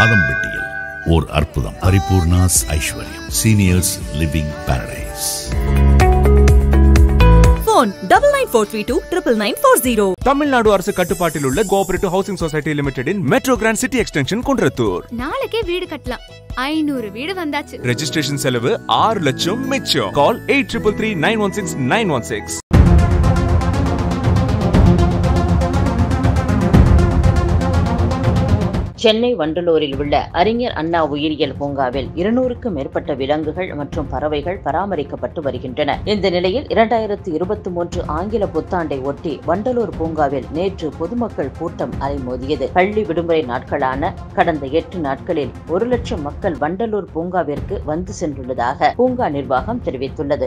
மாதம்பட்டியில் ஓர் அற்புதம் Paripoorna's Aishwaryam seniors living paradise phone double nine four three two triple nine four zero. Tamil Nadu அரசு கட்டுப்பாட்டில் உள்ள cooperative housing society லிமிடெடின் metro grand city extension Kundrathur நாளைக்கே வீடு கட்டலாம் ஐநூறு வீடு வந்தாச்சு ரெஜிஸ்ட்ரேஷன் செலவு ஆறு லட்சம் மிச்சம் call eight triple three nine one six nine one six Chennai வண்டலூரில் உள்ள அறிஞர் அண்ணா உயிரியல் பூங்காவில் இருநூறுக்கும் மேற்பட்ட விலங்குகள் மற்றும் பறவைகள் பராமரிக்கப்பட்டு வருகின்றன இந்த நிலையில் இரண்டாயிரத்து இருபத்தி மூன்று ஆங்கில புத்தாண்டை ஒட்டி வண்டலூர் பூங்காவில் நேற்று பொதுமக்கள் கூட்டம் அலைமோதியது பள்ளி விடுமுறை நாட்களான கடந்த எட்டு நாட்களில் ஒரு லட்சம் மக்கள் வண்டலூர் பூங்காவிற்கு வந்து சென்றுள்ளதாக பூங்கா நிர்வாகம் தெரிவித்துள்ளது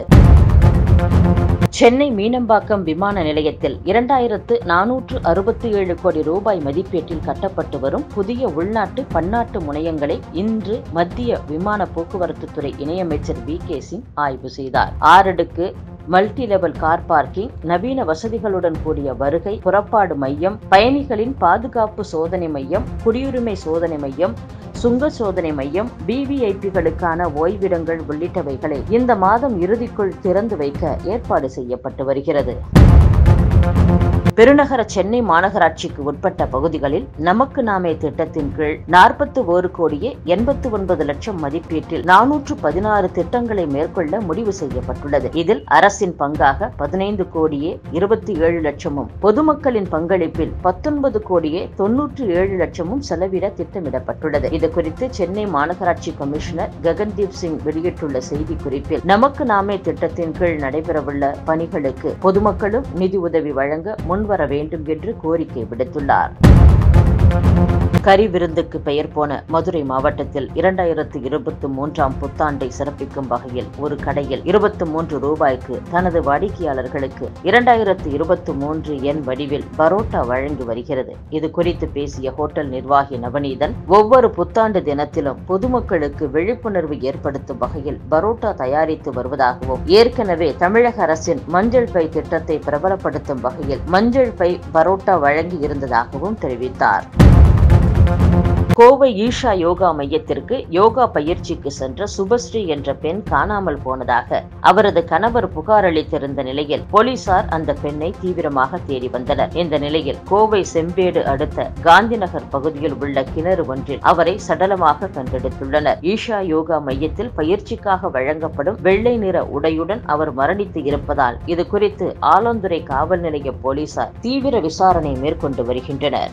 சென்னை மீனம்பாக்கம் விமான நிலையத்தில் இரண்டாயிரத்து நானூற்று அறுபத்தி ஏழு கோடி ரூபாய் மதிப்பீட்டில் கட்டப்பட்டு வரும் புதிய உள்நாட்டு பன்னாட்டு முனையங்களை இன்று மத்திய விமான போக்குவரத்து துறை இணையமைச்சர் வி கே சிங் ஆய்வு செய்தார் ஆறடுக்கு மல்டி லெவல் கார் பார்க்கிங் நவீன வசதிகளுடன் கூடிய வருகை புறப்பாடு மையம் பயணிகளின் பாதுகாப்பு சோதனை மையம் குடியுரிமை சோதனை மையம் சுங்க சோதனை மையம் பிவிஐபிகளுக்கான ஓய்விடங்கள் உள்ளிட்டவைகளை இந்த மாதம் இறுதிக்குள் திறந்து வைக்க ஏற்பாடு செய்யப்பட்டு வருகிறது பெருநகர சென்னை மாநகராட்சிக்கு உட்பட்ட பகுதிகளில் நமக்கு நாமே திட்டத்தின் கீழ் நாற்பத்தி ஒரு கோடியே எண்பத்தி ஒன்பது லட்சம் மதிப்பீட்டில் நானூற்று பதினாறு திட்டங்களை மேற்கொள்ள முடிவு செய்யப்பட்டுள்ளது இதில் அரசின் பங்காக பதினைந்து கோடியே இருபத்தி ஏழு லட்சமும் பொதுமக்களின் பங்களிப்பில் பத்தொன்பது கோடியே தொன்னூற்று ஏழு லட்சமும் செலவிட திட்டமிடப்பட்டுள்ளது இது குறித்து சென்னை மாநகராட்சி கமிஷனர் ககன்தீப் சிங் வெளியிட்டுள்ள செய்திக்குறிப்பில் நமக்கு நாமே திட்டத்தின் கீழ் நடைபெறவுள்ள பணிகளுக்கு பொதுமக்களும் நிதி உதவி வழங்க முன்வர வேண்டும் என்று கோரிக்கை விடுத்துள்ளார் கரி விருந்துக்கு பெயர் போன மதுரை மாவட்டத்தில் இரண்டாயிரத்து இருபத்தி மூன்றாம் புத்தாண்டை சிறப்பிக்கும் வகையில் ஒரு கடையில் இருபத்தி மூன்று ரூபாய்க்கு தனது வாடிக்கையாளர்களுக்கு இரண்டாயிரத்து இருபத்தி மூன்று எண் வடிவில் பரோட்டா வழங்கி வருகிறது இது குறித்து பேசிய ஹோட்டல் நிர்வாகி நவநீதன் ஒவ்வொரு புத்தாண்டு தினத்திலும் பொதுமக்களுக்கு விழிப்புணர்வு ஏற்படுத்தும் வகையில் பரோட்டா தயாரித்து வருவதாகவும் ஏற்கனவே தமிழக அரசின் மஞ்சள் பை திட்டத்தை பிரபலப்படுத்தும் வகையில் மஞ்சள் பை பரோட்டா வழங்கி இருந்ததாகவும் தெரிவித்தார் கோவை ஈஷா யோகா மையத்திற்கு யோகா பயிற்சிக்கு சென்ற சுபஸ்ரீ என்ற பெண் காணாமல் போனதாக அவரது கணவர் புகார் அளித்திருந்த நிலையில் போலீசார் அந்த பெண்ணை தீவிரமாக தேடி வந்தனர் இந்த நிலையில் கோவை செம்பேடு அடுத்த காந்திநகர் பகுதியில் உள்ள கிணறு ஒன்றில் அவரை சடலமாக கண்டெடுத்துள்ளனர் ஈஷா யோகா மையத்தில் பயிற்சிக்காக வழங்கப்படும் வெள்ளை நிற உடையுடன் அவர் மரணித்து இருப்பதால் இது குறித்து ஆலந்துறை காவல் நிலைய போலீசார் தீவிர விசாரணை மேற்கொண்டு வருகின்றனர்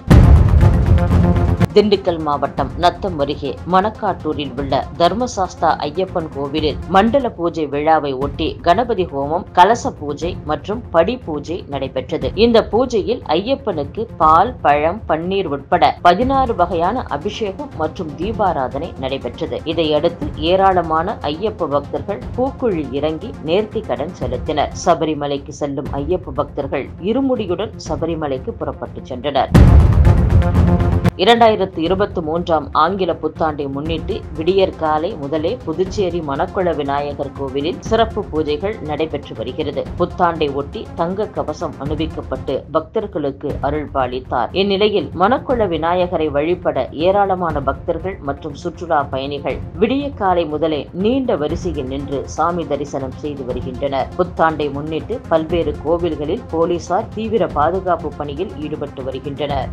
திண்டுக்கல் மாவட்டம் நத்தம் அருகே மணக்காட்டூரில் உள்ள தர்மசாஸ்தா ஐயப்பன் கோவிலில் மண்டல பூஜை விழாவை ஒட்டி கணபதி ஹோமம் கலச பூஜை மற்றும் படி பூஜை நடைபெற்றது இந்த பூஜையில் ஐயப்பனுக்கு பால் பழம் பன்னீர் உட்பட பதினாறு வகையான அபிஷேகம் மற்றும் தீபாராதனை நடைபெற்றது இதையடுத்து ஏராளமான ஐயப்ப பக்தர்கள் பூக்குழி இறங்கி நேர்த்தி கடன் செலுத்தினர் சபரிமலைக்கு செல்லும் ஐயப்ப பக்தர்கள் இருமுடியுடன் சபரிமலைக்கு புறப்பட்டு சென்றனர் இரண்டாயிரத்து இருபத்தி மூன்றாம் ஆங்கில புத்தாண்டை முன்னிட்டு விடியற் காலை முதலே புதுச்சேரி மணக்குள விநாயகர் கோவிலில் சிறப்பு பூஜைகள் நடைபெற்று வருகிறது புத்தாண்டை ஒட்டி தங்க கவசம் அணிவிக்கப்பட்டு பக்தர்களுக்கு அருள் பாலித்தார் இந்நிலையில் மணக்குள விநாயகரை வழிபட ஏராளமான பக்தர்கள் மற்றும் சுற்றுலா பயணிகள் விடிய காலை முதலே நீண்ட வரிசையில் நின்று சாமி தரிசனம் செய்து வருகின்றனர் புத்தாண்டை முன்னிட்டு பல்வேறு கோவில்களில் போலீசார் தீவிர பாதுகாப்பு பணியில் ஈடுபட்டு வருகின்றனர்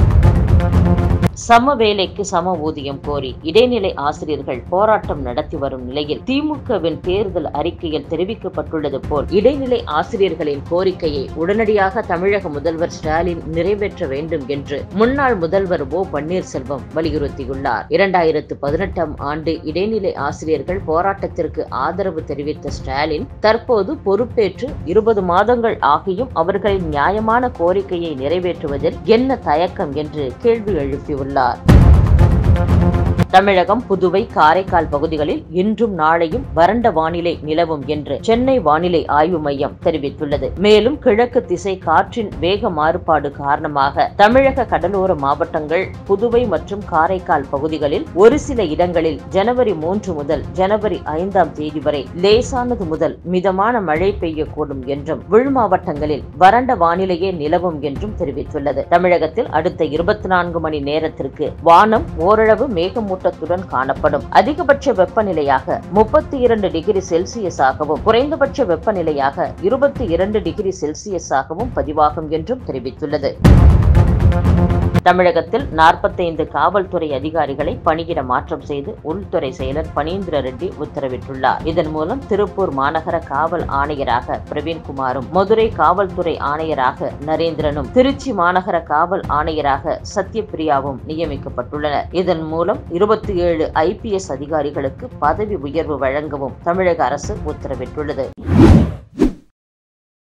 சம வேலைக்கு சம ஊதியம் கோரி இடைநிலை ஆசிரியர்கள் போராட்டம் நடத்தி வரும் நிலையில் திமுகவின் தேர்தல் அறிக்கையில் தெரிவிக்கப்பட்டுள்ளது போல் இடைநிலை ஆசிரியர்களின் கோரிக்கையை உடனடியாக தமிழக முதல்வர் ஸ்டாலின் நிறைவேற்ற வேண்டும் என்று முன்னாள் முதல்வர் ஓ பன்னீர்செல்வம் வலியுறுத்தியுள்ளார் இரண்டாயிரத்து பதினெட்டாம் ஆண்டு இடைநிலை ஆசிரியர்கள் போராட்டத்திற்கு ஆதரவு தெரிவித்த ஸ்டாலின் தற்போது பொறுப்பேற்று இருபது மாதங்கள் ஆகியும் அவர்களின் நியாயமான கோரிக்கையை நிறைவேற்றுவதில் என்ன தயக்கம் என்று கேள்வி எழுப்பியுள்ளார் தமிழகம் புதுவை காரைக்கால் பகுதிகளில் இன்றும் நாளையும் வறண்ட வானிலை நிலவும் என்று சென்னை வானிலை ஆய்வு மையம் தெரிவித்துள்ளது மேலும் கிழக்கு திசை காற்றின் வேக மாறுபாடு காரணமாக தமிழக கடலோர மாவட்டங்கள் புதுவை மற்றும் காரைக்கால் பகுதிகளில் ஒரு சில இடங்களில் ஜனவரி மூன்று முதல் ஜனவரி ஐந்தாம் தேதி வரை லேசானது முதல் மிதமான மழை பெய்யக்கூடும் என்றும் உள் மாவட்டங்களில் வறண்ட வானிலையே நிலவும் என்றும் தெரிவித்துள்ளது தமிழகத்தில் அடுத்த இருபத்தி நான்கு மணி நேரத்திற்கு வானம் ஓரளவு மேகமூட்டத்துடன் காணப்படும் அதிகபட்ச வெப்பநிலையாக முப்பத்தி இரண்டு டிகிரி செல்சியஸாகவும் குறைந்தபட்ச வெப்பநிலையாக இருபத்தி இரண்டு டிகிரி செல்சியஸாகவும் பதிவாகும் என்றும் தெரிவித்துள்ளது தமிழகத்தில் நாற்பத்தைந்து காவல்துறை அதிகாரிகளை பணியிட மாற்றம் செய்து உள்துறை செயலர் பனீந்திர ரெட்டி உத்தரவிட்டுள்ளார் இதன் மூலம் திருப்பூர் மாநகர காவல் ஆணையராக பிரவீன்குமாரும் மதுரை காவல்துறை ஆணையராக நரேந்திரனும் திருச்சி மாநகர காவல் ஆணையராக சத்யபிரியாவும் நியமிக்கப்பட்டுள்ளனர் இதன் மூலம் இருபத்தி ஏழு ஐபிஎஸ் அதிகாரிகளுக்கு பதவி உயர்வு வழங்கவும் தமிழக அரசு உத்தரவிட்டுள்ளது